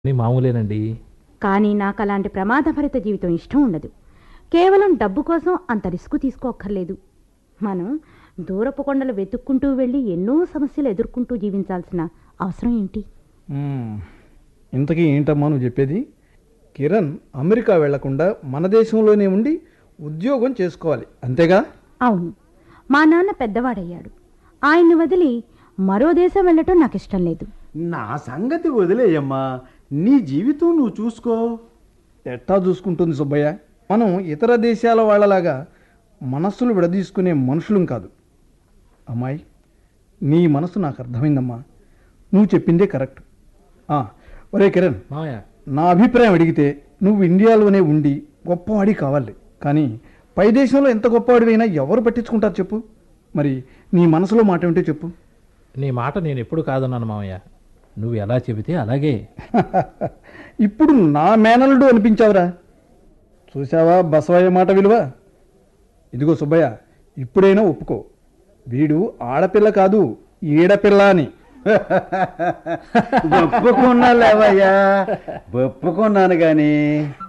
అని మామూలేనండి కానీ నాకు అలాంటి ప్రమాదభరిత జీవితం ఇష్టం ఉండదు కేవలం డబ్బు కోసం అంత రిస్క్ తీసుకోక్కర్లేదు మనం దూరపు కొండలు వెతుక్కుంటూ వెళ్ళి ఎన్నో సమస్యలు ఎదుర్కొంటూ జీవించాల్సిన అవసరం ఏంటి మ్మ్. ఇంతకీ ఏంటమ్మా నువ్వు చెప్పేది కిరణ్ అమెరికా వెళ్లకుండా మన దేశంలోనే ఉండి ఉద్యోగం చేసుకోవాలి అంతేగా అవును మా నాన్న పెద్దవాడయ్యాడు ఆయన్ని వదిలి మరో దేశం వెళ్ళటం నాకు ఇష్టం లేదు నా సంగతి వదిలేయమ్మా నీ జీవితం నువ్వు చూసుకో ఎట్టా చూసుకుంటుంది సుబ్బయ్య మనం ఇతర దేశాల వాళ్ళలాగా మనస్సులు విడదీసుకునే మనుషులం కాదు అమ్మాయి నీ మనసు నాకు అర్థమైందమ్మా నువ్వు చెప్పిందే కరెక్ట్ ఆ, ఒరే కిరణ్ మామయ్య నా అభిప్రాయం అడిగితే నువ్వు ఇండియాలోనే ఉండి గొప్పవాడి కావాలి కానీ పై దేశంలో ఎంత గొప్పవాడివైనా ఎవరు పట్టించుకుంటారు చెప్పు మరి నీ మనసులో మాట ఏమిటో చెప్పు నీ మాట నేను ఎప్పుడు కాదన్నాను మామయ్య నువ్వు ఎలా చెబితే అలాగే ఇప్పుడు నా మేనల్లుడు అనిపించావురా చూసావా బసవయ్య మాట విలువ ఇదిగో సుబ్బయ్య ఇప్పుడైనా ఒప్పుకో వీడు ఆడపిల్ల కాదు ఈడపిల్ల అని ఒప్పుకున్నా లేవయ్యా ఒప్పుకున్నాను కానీ